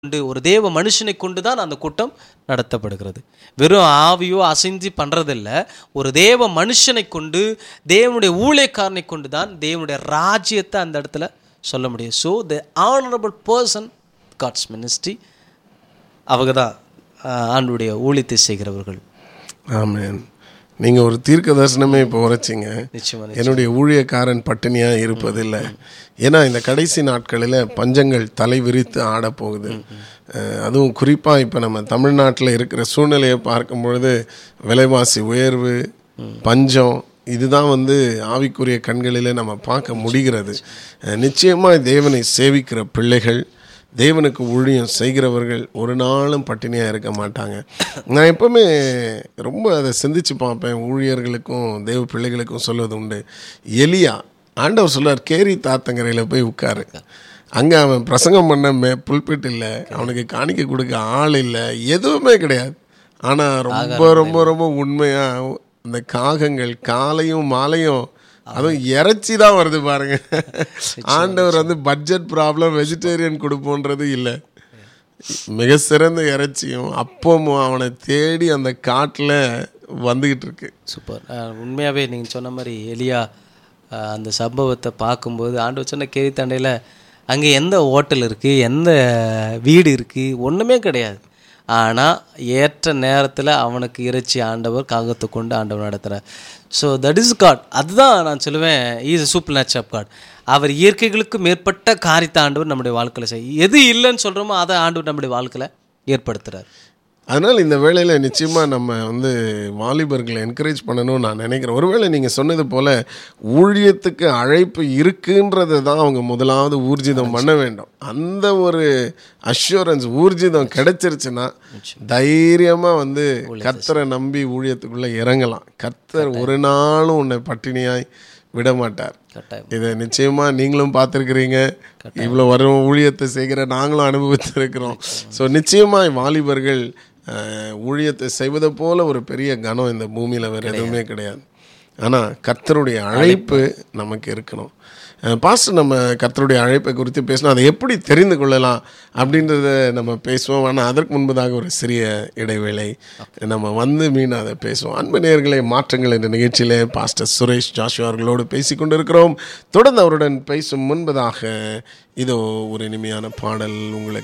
கொண்டு ஒரு தேவ மனுஷனை கொண்டு தான் அந்த கூட்டம் நடத்தப்படுகிறது வெறும் ஆவியோ அசைஞ்சு பண்ணுறதில்ல ஒரு தேவ மனுஷனை கொண்டு தேவனுடைய ஊழியக்காரனை கொண்டு தான் தேவனுடைய ராஜ்யத்தை அந்த இடத்துல சொல்ல முடியும் so the honourable person God's ministry அவங்க தான் ஆண்டுடைய ஊழியத்தை செய்கிறவர்கள் ஆமென் நீங்கள் ஒரு தீர்க்க தரிசனமே இப்போ உரைச்சிங்க நிச்சயமா என்னுடைய ஊழியக்காரன் பட்டினியாக இருப்பதில்லை ஏன்னா இந்த கடைசி நாட்களில் பஞ்சங்கள் தலை விரித்து ஆடப்போகுது அஹ், அதுவும் குறிப்பாக இப்போ நம்ம தமிழ்நாட்டில் இருக்கிற சூழ்நிலையை பார்க்கும் பொழுது விலைவாசி உயர்வு பஞ்சம் இதுதான் வந்து ஆவிக்குரிய கண்களில் நம்ம பார்க்க முடிகிறது அஹ், நிச்சயமாய் தேவனை சேவிக்கிற பிள்ளைகள் தேவனுக்கு ஊழியம் செய்கிறவர்கள் ஒரு நாளும் பட்டினியாக இருக்க மாட்டாங்க நான் எப்பவுமே ரொம்ப அதை சிந்திச்சு பார்ப்பேன் ஊழியர்களுக்கும் தேவ பிள்ளைகளுக்கும் சொல்வது உண்டு எலியா ஆண்டவர் சொல்றார் கேரி தாத்தங்கரையில் போய் உட்காரு அங்கே அவன் பிரசங்கம் பண்ண மே புல்பிட் இல்லை அவனுக்கு காணிக்க கொடுக்க ஆள் இல்லை எதுவுமே கிடையாது ஆனால் ரொம்ப ரொம்ப ரொம்ப உண்மையாக இந்த காகங்கள் காலையும் மாலையும் அதுவும் இறைச்சி தான் வருது பாருங்க ஆண்டவர் வந்து பட்ஜெட் ப்ராப்ளம் வெஜிடேரியன் கொடுப்போன்றது இல்லை மிக சிறந்த இறைச்சியும் அப்பமும் அவனை தேடி அந்த காட்டில் வந்துக்கிட்டு இருக்கு சூப்பர் உண்மையாகவே நீங்கள் சொன்ன மாதிரி எலியா அஹ், அந்த சம்பவத்தை பார்க்கும்போது ஆண்டு சொன்ன கேரித்தாண்டையில் அங்கே எந்த ஹோட்டல் இருக்குது எந்த வீடு இருக்குது ஒன்றுமே கிடையாது ஆனால் ஏற்ற நேரத்தில் அவனுக்கு இறைச்சி ஆண்டவர் காகத்தை கொண்டு ஆண்டவர் நடத்துகிறார் ஸோ தட் இஸ் காட் அதுதான் நான் சொல்லுவேன் is super nature of God அவர் இயற்கைகளுக்கு மேற்பட்ட காரியத்தை ஆண்டவர் நம்முடைய வாழ்க்கையில் செய் எது இல்லைன்னு சொல்கிறோமோ அதை ஆண்டவர் நம்முடைய வாழ்க்கையில் ஏற்படுத்துகிறார் அதனால் இந்த வேளையில் நிச்சயமாக நம்ம வந்து வாலிபர்களை என்கரேஜ் பண்ணணும்னு நான் நினைக்கிறேன் ஒருவேளை நீங்கள் சொன்னது போல் ஊழியத்துக்கு அழைப்பு இருக்குன்றதை தான் அவங்க முதலாவது ஊர்ஜிதம் பண்ண வேண்டும் அந்த ஒரு அஷூரன்ஸ் ஊர்ஜிதம் கிடைச்சிருச்சுன்னா தைரியமாக வந்து கர்த்தரை நம்பி ஊழியத்துக்குள்ளே இறங்கலாம் கர்த்தர் ஒரு நாளும் உன்னை பட்டினியாய் விட மாட்டார் கட்டாயம் இதை நிச்சயமா நீங்களும் பார்த்துருக்கிறீங்க இவ்வளோ வரும் ஊழியத்தை செய்கிற நாங்களும் அனுபவித்திருக்கிறோம் ஸோ நிச்சயமாய் வாலிபர்கள் அஹ், ஊழியத்தை செய்வதை போல ஒரு பெரிய கனம் இந்த பூமியில் வேறு எதுவுமே கிடையாது ஆனால் கர்த்தருடைய அழைப்பு நமக்கு இருக்கணும் பாஸ்டர் நம்ம கர்த்தருடைய அழைப்பை குறித்து பேசணும் அதை எப்படி தெரிந்து கொள்ளலாம் அப்படின்றத நம்ம பேசுவோம் ஆனால் அதற்கு முன்பதாக ஒரு சிறிய இடைவேளை நம்ம வந்து மீன் அதை பேசுவோம் அன்பு நேயர்களே மாற்றங்கள் என்ற நிகழ்ச்சியிலே பாஸ்டர் சுரேஷ் ஜாஷு அவர்களோடு பேசி கொண்டிருக்கிறோம் தொடர்ந்து அவருடன் பேசும் முன்பதாக இதோ ஒரு இனிமையான பாடல் உங்களுக்கு